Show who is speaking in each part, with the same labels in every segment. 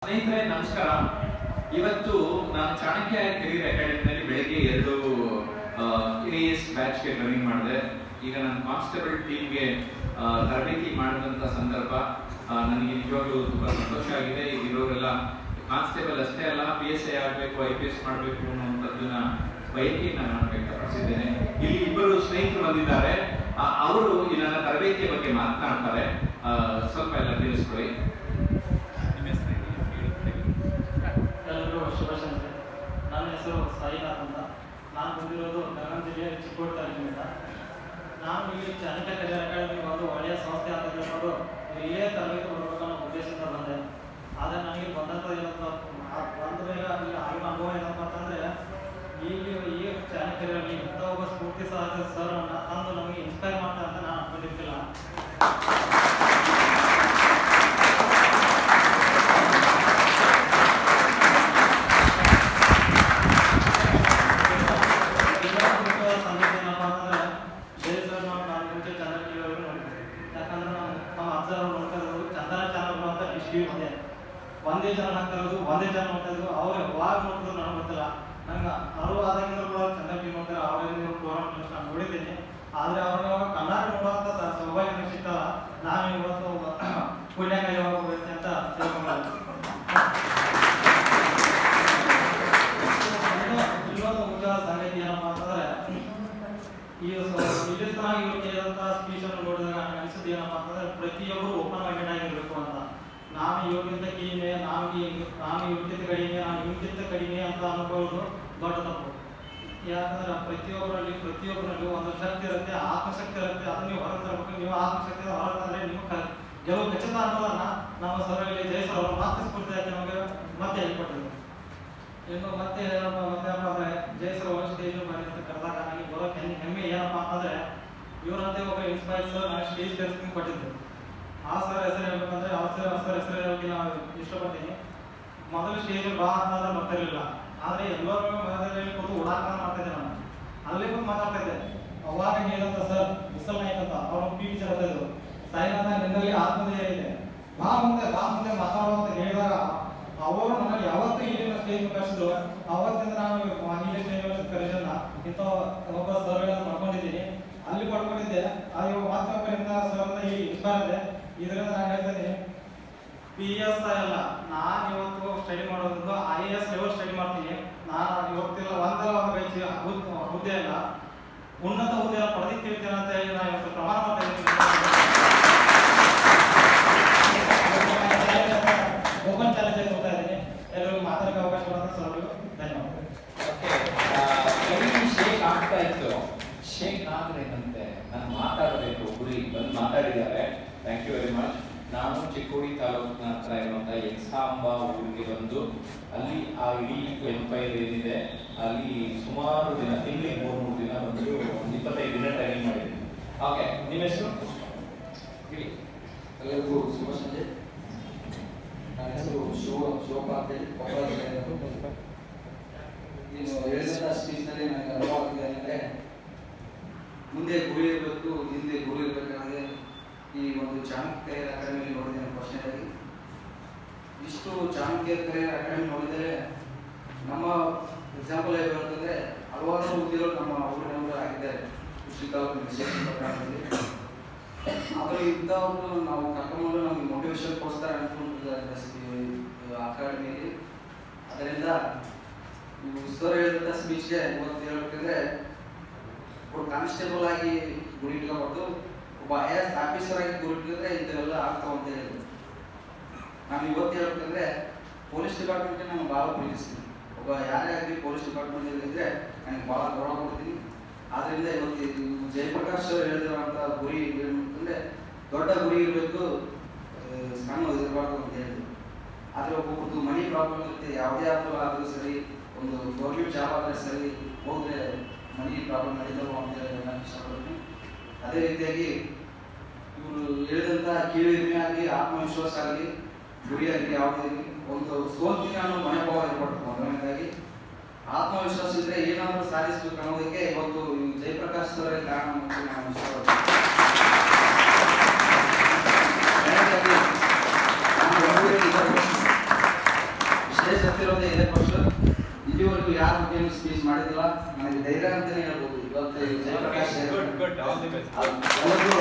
Speaker 1: ಸ್ನೇಹಿತರೆ ನಮಸ್ಕಾರ ಇವತ್ತು ನಾನು ಚಾಣಕ್ಯ ಕೆರಿಯರ್ ಅಕಾಡೆಮಿನಲ್ಲಿ ಬೆಳಗ್ಗೆ ಎರಡು ಕೆ ಎಸ್ ಬ್ಯಾಚ್ಗೆ ಟ್ರೈನಿಂಗ್ ಮಾಡಿದೆ ಈಗ ನಾನು ಕಾನ್ಸ್ಟೇಬಲ್ ಟೀಮ್ಗೆ ತರಬೇತಿ ಮಾಡಿದಂಥ ಸಂದರ್ಭ ಆ, ನನಗೆ ನಿಜವಾಗ್ಲೂ ತುಂಬಾ ಸಂತೋಷ ಆಗಿದೆ ಇರೋರೆಲ್ಲ ಕಾನ್ಸ್ಟೇಬಲ್ ಅಷ್ಟೇ ಅಲ್ಲ ಪಿ ಎಸ್ ಐ ಆಗಬೇಕು ಐ ಪಿ ಎಸ್ ಮಾಡಬೇಕು ಅನ್ನುವಂಥದ್ದನ್ನ ಬಯಕೆಯನ್ನು ನಾನು ವ್ಯಕ್ತಪಡಿಸಿದ್ದೇನೆ ಇಲ್ಲಿ ಇಬ್ಬರು ಸ್ನೇಹಿತರು ಬಂದಿದ್ದಾರೆ ಆ, ಅವರು ಈ ನನ್ನ ತರಬೇತಿಯ ಬಗ್ಗೆ ಮಾತನಾಡ್ತಾರೆ ಆ, ಸ್ವಲ್ಪ ಎಲ್ಲ ತಿಳಿಸ್ಕೊಳ್ಳಿ ನಿಮ್ಮ ಹೆಸರು
Speaker 2: ಎಲ್ಲರಿಗೂ ಶುಭ ಸಂಜೆ ನನ್ನ ಹೆಸರು ಸಾಯಿನಾಥ್ ಅಂತ ನಾನು ಬಂದಿರೋದು ಬೆಳಗಾವಿ ಜಿಲ್ಲೆಯ ಚಿಕ್ಕೋಡಿ ತಾಲೂಕಿನಿಂದ ನಾನು ಇಲ್ಲಿ ಚಾಣಕ್ಯ ಕರಿಯರ್ ಅಕಾಡೆಮಿ ಒಂದು ಒಳ್ಳೆಯ ಸಂಸ್ಥೆ ಅಂತ ತಿಳ್ಕೊಂಡು ಇಲ್ಲೇ ತರಬೇತಿ ಕೊಡಬೇಕು ಅನ್ನೋ ಉದ್ದೇಶದಿಂದ ಬಂದೆ ಆದರೆ ನನಗೆ ಬಂದಂಥ ಏನಂತ ಬಂದ ಮೇಲೆ ಅಲ್ಲಿ ಆಗಿನ ಅನುಭವ ಏನಪ್ಪ ಅಂತಂದರೆ ಇಲ್ಲಿ ಈ ಚಾಣಕ್ಯ ಕರಿಯರಲ್ಲಿ ಇಂಥ ಒಬ್ಬ ಸ್ಫೂರ್ತಿ ಸಹ ಸರ್ ತಂದು ನಮಗೆ ಇನ್ಸ್ಪೈರ್ ಮಾಡ್ತಾರೆ ಅಂತ ನಾನು ಅನ್ಕೊಂಡಿರ್ತಿಲ್ಲ ಇನ್ನೊಂದು ಮುಖ್ಯವಾದ ಸಂಗತಿ ಏನಪ್ಪ ಅಂತಂದ್ರೆ ಬೇರೆ ಸರ್ ನಾವು ನಾನು ಮುಂಚೆ ಚಾನಲ್ ಟಿವಿಯವರು ನೋಡ್ತೀವಿ ಯಾಕಂದ್ರೆ ನಾವು ನಮ್ಮ ಅಜ್ಜರು ನೋಡ್ತಾ ಇರೋದು ಚಂದನ ಚಾನಲ್ ಅಂತ ಡಿಶ್ ಟಿವಿ ಒಂದೇ ಒಂದೇ ಚಾನಲ್ ಹಾಕ್ತಾ ಇರೋದು ಒಂದೇ ಚಾನಲ್ ನೋಡ್ತಾ ಇದ್ರು ಅವ್ರು ಯಾವಾಗ ನೋಡ್ತಿದ್ರು ನನಗೆ ಗೊತ್ತಿಲ್ಲ ನಂಗೆ ಅರು ಆದಾಗಿಂದ ಕೂಡ ಚಂದ ಟಿವಿ ನೋಡ್ತಾರೆ ಅವರಿಂದ ಪ್ರೋಗ್ರಾಮ್ ನಾನು ನೋಡಿದ್ದೀನಿ ಆದರೆ ಅವ್ರನ್ನ ಕನ್ನಡ ನೋಡುವಂಥ ಸ- ಸೌಭಾಗ್ಯ ನನಗೆ ಸಿಗ್ತಲ್ಲ ನಾನು ಇವತ್ತು ಪುಣ್ಯಕ ಯಾವಾಗ ಹೋಗ್ತೀನಿ ಅಂತ ತಿಳ್ಕೊಂಡ್ರೆ ಇನ್ನೊಂದು ಮುಖ್ಯವಾದ ಸಂಗತಿ ಏನಪ್ಪಾ ಅಂತಂದ್ರೆ ಈ ಇಲ್ಲಿ ತನಕ ಇವರು ಕೇಳಿದಂತ ಸ್ಪೀಚ್ ಅನ್ನು ನೋಡಿದಾಗ ನನಗೆ ಅನಿಸಿದ್ದು ಏನಪ್ಪಾ ಅಂತಂದ್ರೆ ಪ್ರತಿಯೊಬ್ಬರು ಓಪನ್ ಮೈಂಡೆಡ್ ಆಗಿರ್ಬೇಕು ಅಂತ ನಾನು ಇವ್ರಿಗಿಂತ ಕಡಿಮೆ ನಾನು ಈ- ನಾನು ಇವ್ರಿಗಿಂತ ಕಡಿಮೆ ನಾನು ಇವ್ರಿಗಿಂತ ಕಡಿಮೆ ಅಂತ ಅನ್ಕೊಳ್ಳೋದು ದೊಡ್ಡ ತಪ್ಪು ಯಾಕಂದ್ರೆ ಪ್ರತಿಯೊಬ್ಬರಲ್ಲಿ ಪ್ರತಿಯೊಬ್ಬರಲ್ಲಿ ಒಂದು ಶಕ್ತಿ ಇರುತ್ತೆ ಆತ್ಮಶಕ್ತಿ ಇರುತ್ತೆ ಅದನ್ನ ನೀವು ಹೊರಗೆ ತರಬೇಕು ನೀವು ಆತ್ಮಶಕ್ತಿ ಹೊರಗೆ ತಂದ್ರೆ ನೀವು ಕ- ಗೆಲುವು ಖಚಿತ ಅನ್ನೋದನ್ನ ನಮ್ಮ ಸರಲ್ಲಿ ಜಯಸರ್ ಅವರು ಮತ್ತೆ ಸ್ಫೂರ್ತಿಯಾಗಿ ನಮಗೆ ಮತ್ತೆ ಹೇಳ್ಕೊಟ್ಟಿದ್ರು ಇನ್ನು ಮತ್ತೆ ಏನಪ್ಪ ಮತ್ತೆ ಏನಪ್ಪ ಅಂದ್ರೆ ಜಯಸರ್ ಒಂದು ಸ್ಟೇಜ್ ಮಾಡಿ ಅಂತ ಕರೆದಾಗ ನನಗೆ ಬರೋಕೆ ಹೆಮ್ಮೆ ಹೆಮ್ಮೆ ಏನಪ್ಪ ಅಂತಂದ್ರೆ ಇವರಂತೆ ಒಬ್ಬ ಇನ್ಸ್ಪೈರ್ ಸರ್ ನನಗೆ ಸ್ಟೇಜ್ ಕರೆಸ್ತೀನಿ ಕೊಟ್ಟಿದ್ದು ಆ ಸರ್ ಹೆಸರು ಹೇಳ್ಬೇಕಂದ್ರೆ ಆ ಸರ್ ಆ ಸರ್ ಹೆಸರು ಹೇಳೋಕೆ ನಾವು ಇಷ್ಟಪಡ್ತೀನಿ ಮೊದಲು ಸ್ಟೇಜ್ ಬಾ ಅಂತಂದ್ರೆ ಬರ್ತಿರ್ಲಿಲ್ಲ ಆದ್ರೆ ಎಲ್ಲರೂ ಮನೆಯಲ್ಲಿ ಕೂತು ಉಡಾಕ ಮಾಡ್ತಾ ಇದ್ದೆ ನಾನು ಅಲ್ಲೇ ಕೂತು ಮಾತಾಡ್ತಾ ಇದ್ದೆ ಅವಾಗ ಏನಂತ ಸರ್ ವಿಸಲ್ ನಾಯ್ಕ್ ಅಂತ ಅವ್ರ ಪಿ ಟಿ ಹೇಳ್ತಾ ಇದ್ರು ಸಾಯಿನಾಥ ನಿನ್ನಲ್ಲಿ ಆತ್ಮಧೈರ್ಯ ಇದೆ ಬಾ ಮುಂದೆ ಬಾ ಮುಂದೆ ಮಾತಾಡೋ ಅಂತ ಹೇಳಿದಾಗ ಅವರು ನನಗೆ ಯಾವತ್ತೂ ಇಲ್ಲಿನ ಸ್ಟೇಜ್ ಕರೆಸಿದ್ರು ಅವತ್ತಿಂದ ನಾನು ಇಲ್ಲಿ ಸ್ಟೇಜ್ ಕರೆಸನ್ನ ಇಂಥ ಒಬ್ಬ ಸರ್ಗಳನ್ನು ಮಾಡ್ಕೊಂಡಿದ್ದೀನಿ ಅಲ್ಲಿ ಪಡ್ಕೊಂಡಿದ್ದೆ ಅದು ಮತ್ತೆ ಒಬ್ಬರಿಂದ ಸರ್ನ ಈ ಇನ್ಸ್ಪೈರ್ ಇದೆ ಇದರಿಂದ ನಾನು ಹೇಳ್ತಾ ಇದ್ದೀನಿ ಪಿ ಎಸ್ ಐ ಅಲ್ಲ ನಾನು ಇವತ್ತು ಸ್ಟಡಿ ಮಾಡೋದ್ರಿಂದ I A S level study ಮಾಡ್ತೀನಿ ನಾನು ಇವತ್ತಿಲ್ಲ ಒಂದಲ್ಲ ಒಂದು ಬೈಚಿ ಹುದ್ದೆ ಅಲ್ಲ ಉನ್ನತ ಹುದ್ದೆ ಪಡೆದಿರ್ತೀನಿ ಅಂತ ಹೇಳಿ ನಾನು ಇವತ್ತು ಪ್ರಮಾಣ ಮಾಡ್ತಾ ಇದ್ದೀನಿ ಓಪನ್ ಚಾಲೆಂಜ್ ಆಗಿ ಹೋಗ್ತಾ ಇದ್ದೀನಿ ಎಲ್ಲರಿಗೂ ಮಾತಾಡೋಕೆ ಅವಕಾಶ ಕೊಡೋದು ಸರ್ಗಳು ಧನ್ಯವಾದ
Speaker 3: ಕೈ ಶೇಕ್ ಆಗ್ತಾ ಇತ್ತು ಶೇಕ್ ಆಗ್ಬೇಕಂತೆ ನಾನು ಮಾತಾಡಬೇಕು ಗುರಿ ಬಂದು ಮಾತಾಡಿದ್ದಾರೆ ಥ್ಯಾಂಕ್ ಯು ವೆರಿ ಮಚ್ ನಾನು ಚಿಕ್ಕೋಡಿ ತಾಲೂಕಿನ ಹತ್ರ ಇರುವಂಥ ಎಕ್ಸಾಂಬ ಊರಿಗೆ ಬಂದು ಅಲ್ಲಿ ಆ ಇಡೀ ಎಂಪೈರ್ ಏನಿದೆ ಅಲ್ಲಿ ಸುಮಾರು ದಿನ ತಿಂಗಳಿಗೆ ಮೂರು ಮೂರು ದಿನ ಬಂದು ಒಂದು ಇಪ್ಪತ್ತೈದು ದಿನ ಟ್ರೈನಿಂಗ್ ಮಾಡಿದ್ದೀನಿ ಓಕೆ ನಿಮ್ಮ ಹೆಸರು ಹೇಳಿ
Speaker 4: ಎಲ್ಲರಿಗೂ ಶುಭ ಸಂಜೆ ನನ್ನ ಹೆಸರು ಶಿವ ಶಿವಪ್ಪ ಅಂತೇಳಿ ಕೊಪ್ಪಳ ಜಿಲ್ಲೆಯವರು ನೀನು ಹೇಳಿದಂಥ ಸ್ಪೀಚ್ನಲ್ಲಿ ನನಗೆ ಅನುಭವ ಆಗಿದೆ ಅಂದರೆ ಮುಂದೆ ಗುರಿ ಇರಬೇಕು ಹಿಂದೆ ಗುರು ಇರಬೇಕು ನನಗೆ ಈ ಒಂದು ಚಾಣಕ್ಯ ಅಕಾಡೆಮಿಯಲ್ಲಿ ನೋಡಿದ್ದೇನೆ ಫಸ್ಟ್ನೇದಾಗಿ ಇಷ್ಟು ಚಾಣಕ್ಯ ಕರಿಯರ್ ಅಕಾಡೆಮಿ ನೋಡಿದರೆ ನಮ್ಮ ಎಕ್ಸಾಂಪಲ್ ಹೇಗೆ ಹೇಳ್ತಂದ್ರೆ ಹಲವಾರು ಹುದ್ದೆಗಳು ನಮ್ಮ ಊರಿನವರು ಆಗಿದ್ದಾರೆ ಕೃಷಿ ತಾಲೂಕು ವಿಶೇಷ ಪ್ರಕರಣದಲ್ಲಿ ಆದ್ರೆ ಇಂಥವ್ರು ನಾವು ಕರ್ಕೊಂಡು ನಮ್ಗೆ ಮೋಟಿವೇಶನ್ ಕೊಡ್ತಾರೆ ಅನ್ಕೊಂಡಿದ್ದಾರೆ ಅಕಾಡೆಮಿಯಲ್ಲಿ ಅದರಿಂದ ನೀವು ಸರ್ ಹೇಳಿದಂಥ ಸ್ಪೀಚ್ಗೆ ಇವತ್ತು ಹೇಳ್ಬೇಕಂದ್ರೆ ಒಬ್ಬ ಕಾನ್ಸ್ಟೇಬಲ್ ಆಗಿ ಗುರಿ ಇಟ್ಕೊಬಾರ್ದು ಒಬ್ಬ ಐ ಎಸ್ ಆಫೀಸರ್ ಆಗಿ ಗುರಿ ಇಟ್ಕೊಂಡ್ರೆ ಇಂಥವೆಲ್ಲ ಆಗ್ತಾವ ಅಂತ ಹೇಳಿದ್ರು ನಾನು ಇವತ್ತು ಹೇಳ್ಬೇಕಂದ್ರೆ ಪೊಲೀಸ್ ಡಿಪಾರ್ಟ್ಮೆಂಟ್ ನಾನು ಭಾಳ ಪ್ರೀತಿಸ್ತೀನಿ ಒಬ್ಬ ಯಾರೇ ಆಗಲಿ ಪೊಲೀಸ್ ಡಿಪಾರ್ಟ್ಮೆಂಟ್ ಇದ್ದರೆ ನನಗೆ ಭಾಳ ಗೌರವ ಕೊಡ್ತೀನಿ ಆದ್ರಿಂದ ಇವತ್ತು ಇದು ಜಯಪ್ರಕಾಶ್ ಅವರು ಹೇಳಿದಿರುವಂಥ ಗುರಿ ಏನಂತಂದ್ರೆ ದೊಡ್ಡ ಗುರಿ ಇರಬೇಕು ಸಣ್ಣ ಇರಬಾರ್ದು ಅಂತ ಹೇಳಿದ್ರು ಆದರೆ ಒಬ್ಬೊಬ್ರದ್ದು ಮನಿ ಪ್ರಾಬ್ಲಮ್ ಇರುತ್ತೆ ಯಾವುದೇ ಆದರೂ ಆದರೂ ಸರಿ ಒಂದು ಗೌರ್ಮೆಂಟ್ ಜಾಬ್ ಆದರೆ ಸರಿ ಹೋದ್ರೆ ಮನಿ ಪ್ರಾಬ್ಲಮ್ ನಡೀತಾವ ಅಂತ ಹೇಳಿ ನಾನು ಇಷ್ಟಪಡ್ತೀನಿ ಅದೇ ರೀತಿಯಾಗಿ ಇವರು ಹೇಳಿದಂಥ ಕೀಳಿಮೆ ಆಗಲಿ ಆತ್ಮವಿಶ್ವಾಸ ಆಗಲಿ ಗುರಿ ಆಗಲಿ ಯಾವುದೇ ಆಗಲಿ ಒಂದು ಸೋಲ್ತೀನಿ ಅನ್ನೋ ಮನೋಭಾವ ಇರಬಾರ್ದು ಮೊದಲನೇದಾಗಿ ಆತ್ಮವಿಶ್ವಾಸ ಇದ್ರೆ ಏನಾದರೂ ಸಾಧಿಸಬೇಕು ಅನ್ನೋದಕ್ಕೆ ಇವತ್ತು ಈ ಜಯಪ್ರಕಾಶ್ ಅವರೇ ಕಾರಣ ಅಂತ ನಾನು ಇಷ್ಟಪಡ್ತೀನಿ ಎರಡನೇದಾಗಿ, ನಾನು ಒಂದು ವೇಳೆ ಇದರ- ಬರ್ತಿರೋದೇ ಇದೇ ಫಸ್ಟ್ ಇಲ್ಲಿವರೆಗೂ ಯಾರ ಬಗ್ಗೆನೂ ಸ್ಪೀಚ್ ಮಾಡಿದಿಲ್ಲ ನನಗೆ ಧೈರ್ಯ ಅಂತಾನೆ ಹೇಳ್ಬೋದು ಇವತ್ತು ಈ Jayaprakash
Speaker 1: good good all the best
Speaker 4: ಎಲ್ಲರಿಗೂ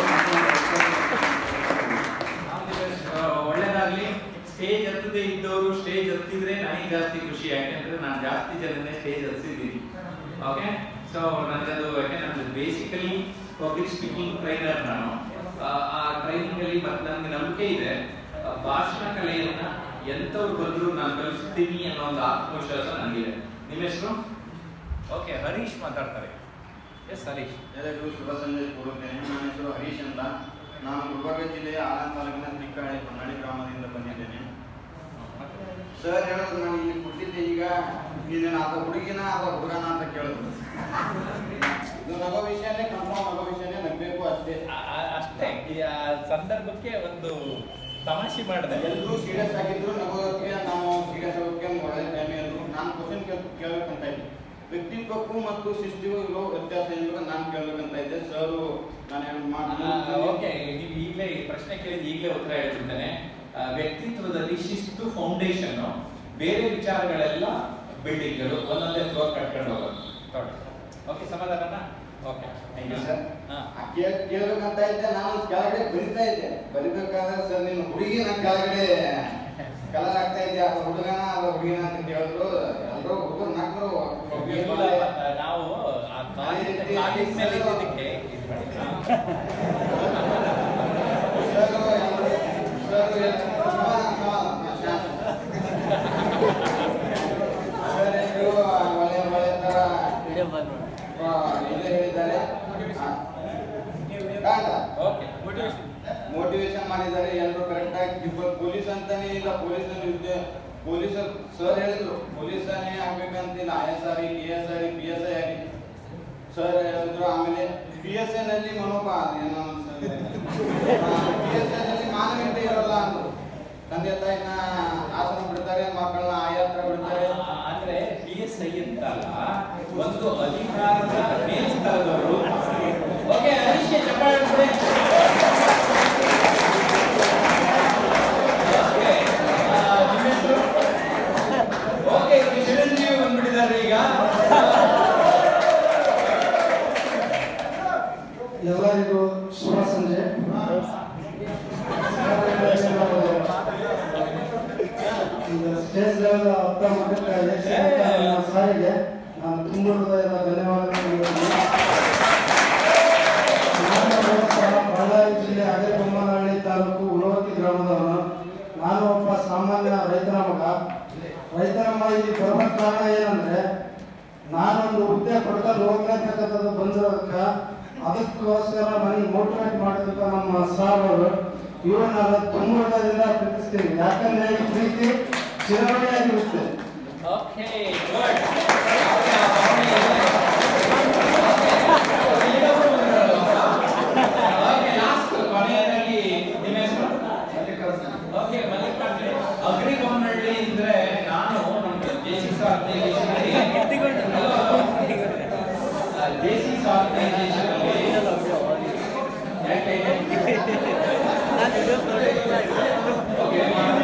Speaker 1: ಒಳ್ಳೇದಾಗ್ಲಿ ಸ್ಟೇಜ್ ಹತ್ತದೇ ಇದ್ದವರು ಸ್ಟೇಜ್ ಹತ್ತಿದ್ರೆ ನನಗೆ ಜಾಸ್ತಿ ಖುಷಿ ಯಾಕೆಂದ್ರೆ ನಾನು ಜಾಸ್ತಿ ಜನನೇ ಸ್ಟೇಜ್ ಹತ್ತಿದ್ದೀನಿ ಓಕೆ ಸೊ ನನಗದು ಯಾಕೆ ನಂದು ಬೇಸಿಕಲಿ ಪಬ್ಲಿಕ್ ಸ್ಪೀಕಿಂಗ್ ಟ್ರೈನರ್ ನಾನು ಆ, ಆ ಟ್ರೈನಿಂಗ್ ಅಲ್ಲಿ ಮತ್ತೆ ನನಗೆ ನಂಬಿಕೆ ಇದೆ ಆ, ಭಾಷಣ ಕಲೆಯನ್ನ ಎಂಥವ್ರು ಬಂದ್ರು ನಾನು ಕಲಿಸ್ತೀನಿ ಅನ್ನೋ ಒಂದು ಆತ್ಮವಿಶ್ವಾಸ ನನಗಿದೆ ನಿಮ್ಮ ಹೆಸರು ಓಕೆ ಹರೀಶ್ ಮಾತಾಡ್ತಾರೆ ಎಸ್ ಹರೀಶ್
Speaker 5: ಎಲ್ಲರಿಗೂ ಶುಭ ಸಂದೇಶ ಕೊಡುತ್ತೇನೆ ನನ್ನ ಹೆಸರು ಹರೀಶ್ ಅಂತ ನಾನು ಗುಲ್ಬರ್ಗ ಜಿಲ್ಲೆಯ ಆಲಂ ತಾಲೂಕಿನ ತಿಕ್ಕಹಳ್ಳಿ ಹೊನ್ನಾಳಿ ಗ್ರಾಮದಿಂದ ಬಂದಿದ್ದೇನೆ ಸರ್ ಹೇಳೋದು ನಾನು ಇಲ್ಲಿ ಕೊಟ್ಟಿದ್ದೆ ಈಗ ಇದನ್ನ ಅದ ಹುಡುಗಿನ ಅದ ಹುಡುಗನ ಅಂತ ಕೇಳಿದ್ರು ಇದು ನಗೋ ವಿಷಯನೇ ಕನ್ಫರ್ಮ್ ನಗೋ ವಿಷಯನೇ ನಗಬೇಕು ಅಷ್ಟೇ
Speaker 1: ಆ- ಆ- ಅಷ್ಟೇ ಈ ಆ ಸಂದರ್ಭಕ್ಕೆ ಒಂದು ತಮಾಷೆ ಮಾಡಿದೆ
Speaker 5: ಎಲ್ಲರೂ ಸೀರಿಯಸ್ ಆಗಿದ್ರು ನಗೋದಕ್ಕೆ ನಾವು ಸೀರಿಯಸ್ ಆಗೋಕ್ಕೆ ಒಳ್ಳೆ ಟೈಮ್ ಇದ್ರು ನಾನು ಕ್ವಶನ್ ಕೇಳ್ಬೇಕಂತ ಇದ್ದೆ ವ್ಯಕ್ತಿತ್ವಕ್ಕೂ ಮತ್ತು ಶಿಸ್ತಿಗೂ ಇರೋ ವ್ಯತ್ಯಾಸ ಏನು ನಾನು ಕೇಳ್ಬೇಕಂತ ಇದ್ದೆ ಸರ್ ನಾನು
Speaker 1: ಓಕೆ ನೀವು ಈಗಲೇ ಪ್ರಶ್ನೆ ಕೇಳಿದ ಈಗಲೇ ಉತ್ತರ ಹೇಳ್ಬಿಡ್ತೇನೆ ಆ, ವ್ಯಕ್ತಿತ್ವದಲ್ಲಿ ಶಿಸ್ತು ಫೌಂಡೇಶನ್ ಬೇರೆ ವಿಚಾರಗಳೆಲ್ಲ ಬಿಲ್ಡಿಂಗ್ಗಳು ಒಂದೊಂದೇ ಫ್ಲೋರ್ ಕಟ್ಕೊಂಡು ಹೋಗೋದು ಓಕೆ ಸಮಾಧಾನ ಓಕೆ ಥ್ಯಾಂಕ್ ಯು ಸರ್
Speaker 5: ಆ ಕೇಳ್ ಕೇಳ್ಬೇಕಂತ ಇದ್ದೆ ನಾನು ಕೆಳಗಡೆ ಬರಿತಾ ಇದ್ದೆ ಬರಿಬೇಕಾದ್ರೆ ಸರ್ ನಿನ್ನ ಹುಡುಗಿ ನಾನು ಕೆಳಗಡೆ ಕಲರ್ ಆಗ್ತಾ ಇದ್ದೆ ಅದ ಹುಡುಗನ ಅದ ಹುಡುಗಿನ ಅಂತ ಕೇಳಿದ್ರು ಎಲ್ಲರೂ ಹುಡುಗರು ನಾಲ್ಕರು
Speaker 1: ನಾವು ಆ ಕಾಲೇಜ್ ಕಾಲೇಜ್ ಮೇಲೆ ಇದ್ದಿದ್ದಕ್ಕೆ ಇದು ಮಾಡಿ.
Speaker 5: ಒಳ್ಳೆ ಒಳ್ಳೆ ತರ ಆ, ಇದು ಹೇಳಿದ್ದಾರೆ
Speaker 1: ಓಕೆ
Speaker 5: ಮೋಟಿವೇಶನ್ ಮಾಡಿದ್ದಾರೆ ಎಲ್ಲರೂ ಕರೆಕ್ಟ್ ಆಗಿ ಪೊಲೀಸ್ ಅಂತಾನೆ ಇಲ್ಲ ಪೊಲೀಸ್ ಹುದ್ದೆ ಪೊಲೀಸ್ ಸರ್ ಹೇಳಿದ್ರು ಪೊಲೀಸನೇ ಆಗ್ಬೇಕಂತಿಲ್ಲ I S R K S R P S I ಆಗಿ ಸರ್ ಹೇಳಿದ್ರು ಆಮೇಲೆ ಪಿ ಎಸ್ ಐ ನಲ್ಲಿ ಮನೋಭಾವ ಏನೋ ಪಿ ಎಸ್ ಐ ನಲ್ಲಿ ಮಾನವೀಯತೆ ಇರಲ್ಲ ಅಂದ್ರು ತಂದೆ ತಾಯಿನ ಆಸನ ಬಿಡ್ತಾರೆ ಮಕ್ಕಳನ್ನ ಆಯಾತ್ರ ಬಿಡ್ತಾರೆ
Speaker 1: ಆ, ಅಂದ್ರೆ ಪಿ ಎಸ್ ಐ ಅಂತ ಅಲ್ಲ ಒಂದು ಅಧಿಕಾರದ ಮೇಲ್ಸ್ತರದವರು ಓಕೆ ಹರೀಶ್ಗೆ ಚಪ್ಪಾಳೆ ಹೊಡ್ಸಿ. Okay, ಆ, ನಿಮ್ಮ ಹೆಸರು? Okay, ಇಲ್ಲಿ ಚಿರಂಜೀವಿ ಬಂದ್ಬಿಟ್ಟಿದ್ದಾರೆ ಈಗ
Speaker 6: ಎಲ್ಲರಿಗೂ ಶುಭ ಸಂಜೆ ಇದು ಸ್ಟೇಜ್ ಲೆವೆಲ್ ಅರ್ಥ ಮಾಡಕ್ಕೆ ಸಾರಿಗೆ ನಾನು ತುಂಬ ಹೃದಯದ ಧನ್ಯವಾದಗಳು ಹೇಳ್ತೀನಿ. ನಾನು ಒಬ್ಬ ಬಳ್ಳಾರಿ ಜಿಲ್ಲೆ ಅಗರಬೊಮ್ಮನಹಳ್ಳಿ ತಾಲೂಕು ಉಳವತ್ತಿ ಗ್ರಾಮದವನು ನಾನು ಒಬ್ಬ ಸಾಮಾನ್ಯ ರೈತರ ಮಗ ರೈತರ ಮಗ ಇಲ್ಲಿ ಬರುವ ಕಾರಣ ಏನಂದ್ರೆ ನಾನೊಂದು ಹುದ್ದೆ ಪಡ್ಕೊಂಡು ಹೋಗ್ಲೇಬೇಕಂತದ್ದು ಬಂದಿರೋದಕ್ಕೆ ಅದಕ್ಕೋಸ್ಕರ ನನಗೆ ಮೋಟಿವೇಟ್ ಮಾಡೋದಕ್ಕ ನಮ್ಮ ಸಾರ್ ಅವರು ಇವರು ನಾನು ತುಂಬ ಹೃದಯದಿಂದ ಪ್ರೀತಿಸ್ತೀನಿ ಯಾಕಂದ್ರೆ ಈ ಪ್ರೀತಿ ಚಿರವಣಿಯಾಗಿರುತ್ತೆ
Speaker 1: ಓಕೆ ಗುಡ್ ಕೊನೆಯದಾಗಿ ನಿಮ್ಮ ಹೆಸರು ಓಕೆ ಮಲ್ಲಿಕಾರ್ಜುನ್ ಅಗ್ರಿಬೊಮ್ಮನಹಳ್ಳಿ ಅಂದ್ರೆ ನಾನು Jaycees organisation Jaycees organisation okay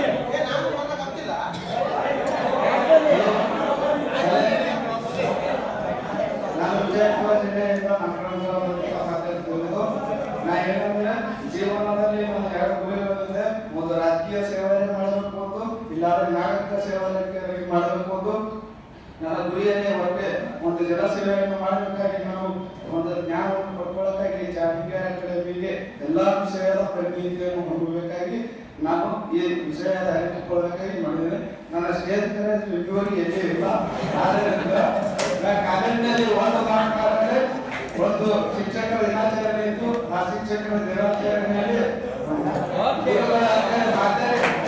Speaker 6: ನಾನು ವಿಜಯಪುರ ಜಿಲ್ಲೆಯಿಂದ ನಗರದಲ್ಲಿ ಮಾತಾಡ್ತಿರೋದು ನಾ ಏನಂದ್ರೆ ಜೀವನದಲ್ಲಿ ಒಂದು ಎರಡು ಗುರಿಗಳಿದೆ ಒಂದು ರಾಜಕೀಯ ಸೇವೆ ಮಾಡಬೇಕು ಅಂತ ಇಲ್ಲಾಂದ್ರೆ ನಾಗರಿಕ ಸೇವೆ ಮಾಡಬೇಕು ಅಂತ ನನ್ನ ಗುರಿಯನ್ನೇ ಹೊರಗೆ ಒಂದು ಜನಸೇವೆಯನ್ನು ಮಾಡಬೇಕಾಗಿ ನಾವು ಒಂದು ಜ್ಞಾನವನ್ನು ಪಡ್ಕೊಳ್ಳೋಕ್ಕಾಗಿ ಜಾಗೃತಿ ಅಕಾಡೆಮಿಗೆ ಎಲ್ಲಾ ವಿಷಯದ ಪರಿಣಿತಿಯನ್ನು ಹೊಂದಬೇಕಾಗಿ ನಾನು ಈ ವಿಷಯದ ಅರಿತುಕೊಳ್ಳಬೇಕಾಗಿ ಮಾಡಿದ್ದೇನೆ ನನ್ನ ಸ್ಟೇಜ್ ಕರೆನ್ಸ್ ಇದುವರೆಗೆ ಎಲ್ಲೇ ಇಲ್ಲ ಆದರೆ ನಾನು ಕಾಲೇಜಿನಲ್ಲಿ ಒಂದು ಮಾತನಾಡಿದ್ರೆ ಒಂದು ಶಿಕ್ಷಕರ ದಿನಾಚರಣೆ ಇತ್ತು ಆ ಶಿಕ್ಷಕರ ದಿನಾಚರಣೆಯಲ್ಲಿ ಗುರುಗಳ ಮಾತಾಡಿ